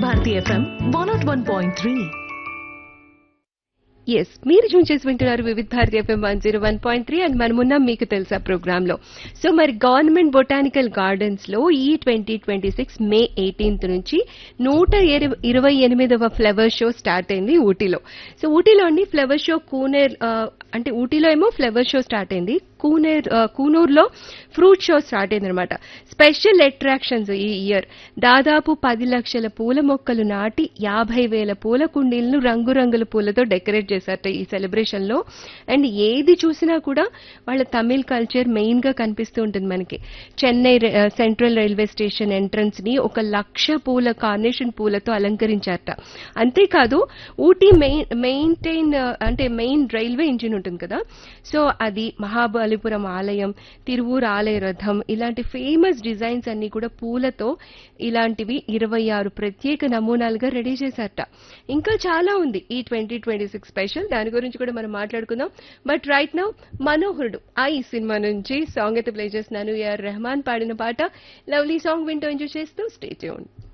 Bharati FM one nought one point three ఎస్ మీరు tune చేసి వింటున్నారు Vividh Bharati FM one zero one point three and మనమున్నాం మీకు తెలుసా ప్రోగ్రామ్ లో సో మరి గవర్నమెంట్ బొటానికల్ గార్డెన్స్ లో ఈ twenty twenty six May eighteenth నుంచి నూట ఇరవై- ఇరవై ఎనిమిదవ ఫ్లవర్ షో స్టార్ట్ అయింది ఊటీలో సో ఊటీలో అండి ఫ్లవర్ షో కూనేర్ ఆ, అంటే ఊటీలో ఏమో ఫ్లవర్ షో స్టార్ట్ అయింది కూనేర్ ఆ, కూనూరులో ఫ్రూట్ షో స్టార్ట్ అయింది అనమాట స్పెషల్ అట్రాక్షన్స్ ఈ ఇయర్ దాదాపు పది లక్షల పూల మొక్కలు నాటి యాభై వేల పూల కుండీలను రంగురంగుల పూలతో డెకరేట్ చేశారట ఈ సెలబ్రేషన్ లో అండ్ ఏది చూసినా కూడా వాళ్ళ తమిళ్ కల్చర్ మెయిన్ గా కనిపిస్తూ ఉంటుంది మనకి చెన్నై ర- ఆ, సెంట్రల్ రైల్వే స్టేషన్ ఎంట్రన్స్ ని ఒక లక్ష పూల కార్నేషన్ పూలతో అలంకరించారట అంతేకాదు ఊటీ మెయిన్ మెయింటైన్ అంటే మెయిన్ రైల్వే ఇంజిన్ ఉంటుంది కదా సో అది మహాబలిపురం ఆలయం తిరువూరు ఆలయ రథం ఇలాంటి ఫేమస్ డిజైన్స్ అన్ని కూడా పూలతో ఇలాంటివి ఇరవై ఆరు ప్రత్యేక నమూనాలుగా రెడీ చేశారట ఇంకా చాలా ఉంది ఈ ట్వంటీ ట్వంటీ సిక్స్ స్పెషల్ దాని గురించి కూడా మనం మాట్లాడుకుందాం but right now Manoharudu I cinema నుంచి సాంగ్ అయితే ప్లే చేస్తున్నాను ఏఆర్ రెహమాన్ పాడిన పాట లవ్లీ సాంగ్ వింటూ ఎంజాయ్ చేస్తూ స్టే ట్యూన్